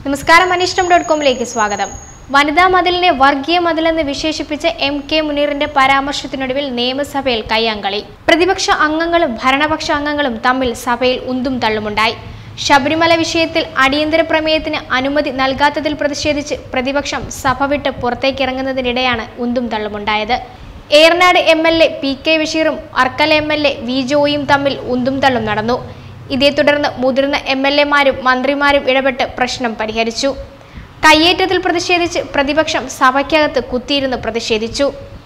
നമസ്കാരം അനിഷ്ടം ഡോട്ട് കോമിലേക്ക് സ്വാഗതം വനിതാ മതിലിനെ വർഗീയ മതിലെന്ന് വിശേഷിപ്പിച്ച എം കെ മുനീറിന്റെ പരാമർശത്തിനൊടുവിൽ നിയമസഭയിൽ കയ്യാങ്കളി പ്രതിപക്ഷ അംഗങ്ങളും ഭരണപക്ഷ അംഗങ്ങളും തമ്മിൽ സഭയിൽ ഉന്തും തള്ളുമുണ്ടായി ശബരിമല വിഷയത്തിൽ അടിയന്തര പ്രമേയത്തിന് അനുമതി നൽകാത്തതിൽ പ്രതിഷേധിച്ച് പ്രതിപക്ഷം സഭ വിട്ട് പുറത്തേക്കിറങ്ങുന്നതിനിടെയാണ് ഉന്തും തള്ളുമുണ്ടായത് Eranad M L A P K ബഷീറും അർക്കൽ എം എൽ എ വി ജോയും തമ്മിൽ ഉന്തും തള്ളും നടന്നു ഇതേ തുടർന്ന് മുതിർന്ന എം എൽ എമാരും മന്ത്രിമാരും ഇടപെട്ട് പ്രശ്നം പരിഹരിച്ചു കയ്യേറ്റത്തിൽ പ്രതിഷേധിച്ച് പ്രതിപക്ഷം സഭയ്ക്കകത്ത് കുത്തിയിരുന്ന് പ്രതിഷേധിച്ചു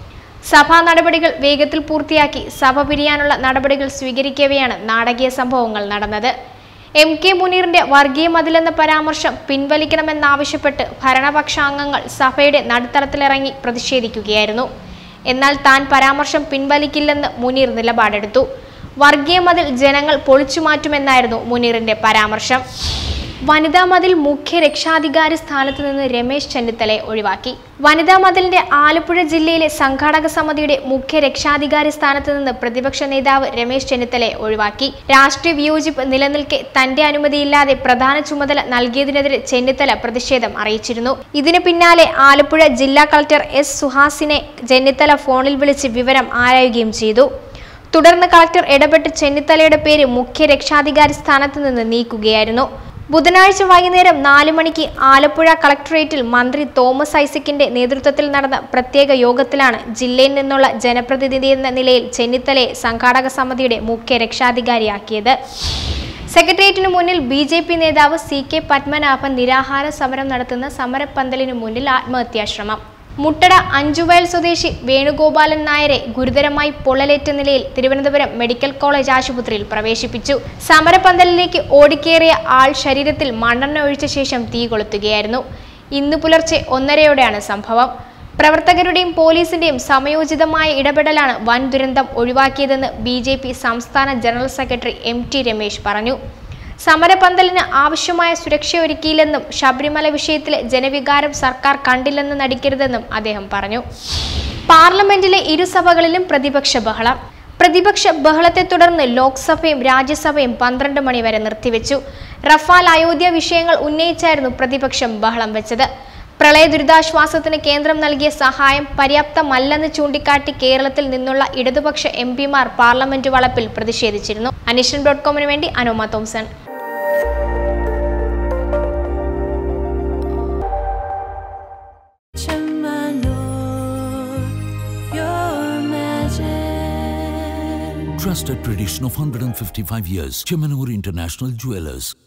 സഭാ നടപടികൾ വേഗത്തിൽ പൂർത്തിയാക്കി സഭ പിരിയാനുള്ള നടപടികൾ സ്വീകരിക്കവെയാണ് നാടകീയ സംഭവങ്ങൾ നടന്നത് എം കെ മുനീറിന്റെ വർഗീയ മതിലെന്ന പരാമർശം പിൻവലിക്കണമെന്നാവശ്യപ്പെട്ട് ഭരണപക്ഷാംഗങ്ങൾ സഭയുടെ നടുത്തളത്തിലിറങ്ങി പ്രതിഷേധിക്കുകയായിരുന്നു എന്നാൽ താൻ പരാമർശം പിൻവലിക്കില്ലെന്ന് മുനീർ നിലപാടെടുത്തു വർഗീയ മതിൽ ജനങ്ങൾ പൊളിച്ചു മാറ്റുമെന്നായിരുന്നു മുനീറിന്റെ പരാമർശം വനിതാ മതിൽ മുഖ്യ രക്ഷാധികാരി സ്ഥാനത്ത് നിന്ന് രമേശ് ചെന്നിത്തലയെ ഒഴിവാക്കി വനിതാ മതിലിന്റെ ആലപ്പുഴ ജില്ലയിലെ സംഘാടക സമിതിയുടെ മുഖ്യ രക്ഷാധികാരി സ്ഥാനത്ത് നിന്ന് പ്രതിപക്ഷ നേതാവ് രമേശ് ചെന്നിത്തലയെ ഒഴിവാക്കി രാഷ്ട്രീയ വിയോജിപ്പ് നിലനിൽക്കെ തന്റെ അനുമതിയില്ലാതെ പ്രധാന ചുമതല നൽകിയതിനെതിരെ ചെന്നിത്തല പ്രതിഷേധം അറിയിച്ചിരുന്നു ഇതിന് പിന്നാലെ ആലപ്പുഴ ജില്ലാ കളക്ടർ എസ് സുഹാസിനെ ചെന്നിത്തല ഫോണിൽ വിളിച്ച് വിവരം ആരായുകയും ചെയ്തു തുടർന്ന് കളക്ടർ ഇടപെട്ട് ചെന്നിത്തലയുടെ പേര് മുഖ്യ രക്ഷാധികാരി സ്ഥാനത്ത് നിന്ന് നീക്കുകയായിരുന്നു ബുധനാഴ്ച വൈകുന്നേരം നാല് മണിക്ക് ആലപ്പുഴ കളക്ടറേറ്റിൽ മന്ത്രി തോമസ് ഐസക്കിന്റെ നേതൃത്വത്തിൽ നടന്ന പ്രത്യേക യോഗത്തിലാണ് ജില്ലയിൽ നിന്നുള്ള ജനപ്രതിനിധി എന്ന നിലയിൽ ചെന്നിത്തലയെ സംഘാടക സമിതിയുടെ മുഖ്യ രക്ഷാധികാരിയാക്കിയത് സെക്രട്ടേറിയറ്റിനു മുന്നിൽ ബി ജെ പി നേതാവ് സി കെ പത്മനാഭൻ നിരാഹാര സമരം നടത്തുന്ന സമരപ്പന്തലിനു മുന്നിൽ ആത്മഹത്യാശ്രമം മുട്ടട അഞ്ചുവയൽ സ്വദേശി വേണുഗോപാലൻ നായരെ ഗുരുതരമായി പൊള്ളലേറ്റ നിലയിൽ തിരുവനന്തപുരം മെഡിക്കൽ കോളേജ് ആശുപത്രിയിൽ പ്രവേശിപ്പിച്ചു സമരപന്തലിലേക്ക് ഓടിക്കേറിയ ആൾ ശരീരത്തിൽ മണ്ണെണ്ണ ഒഴിച്ച ശേഷം തീ കൊളുത്തുകയായിരുന്നു ഇന്ന് പുലർച്ചെ ഒന്നരയോടെയാണ് സംഭവം പ്രവർത്തകരുടെയും പോലീസിന്റെയും സമയോചിതമായ ഇടപെടലാണ് വൻ ദുരന്തം ഒഴിവാക്കിയതെന്ന് ബി ജെ പി സംസ്ഥാന general secretary M T Ramesh പറഞ്ഞു സമരപന്തലിന് ആവശ്യമായ സുരക്ഷയൊരുക്കിയില്ലെന്നും ശബരിമല വിഷയത്തിലെ ജനവികാരം സർക്കാർ കണ്ടില്ലെന്ന് നടിക്കരുതെന്നും അദ്ദേഹം പറഞ്ഞു പാർലമെന്റിലെ ഇരുസഭകളിലും പ്രതിപക്ഷ ബഹളം പ്രതിപക്ഷ ബഹളത്തെ തുടർന്ന് ലോക്സഭയും രാജ്യസഭയും പന്ത്രണ്ട് മണി വരെ നിർത്തിവെച്ചു റഫാൽ അയോധ്യ വിഷയങ്ങൾ ഉന്നയിച്ചായിരുന്നു പ്രതിപക്ഷം ബഹളം വെച്ചത് പ്രളയ ദുരിതാശ്വാസത്തിന് കേന്ദ്രം നൽകിയ സഹായം പര്യാപ്തമല്ലെന്ന് ചൂണ്ടിക്കാട്ടി കേരളത്തിൽ നിന്നുള്ള ഇടതുപക്ഷ എം പിമാർ പാർലമെന്റ് വളപ്പിൽ പ്രതിഷേധിച്ചിരുന്നു അനീഷൻ ഡോട്ട് കോമിന് വേണ്ടി അനോമ Thomson Your magic. Trusted tradition of 155 years. Chemanur International Jewelers.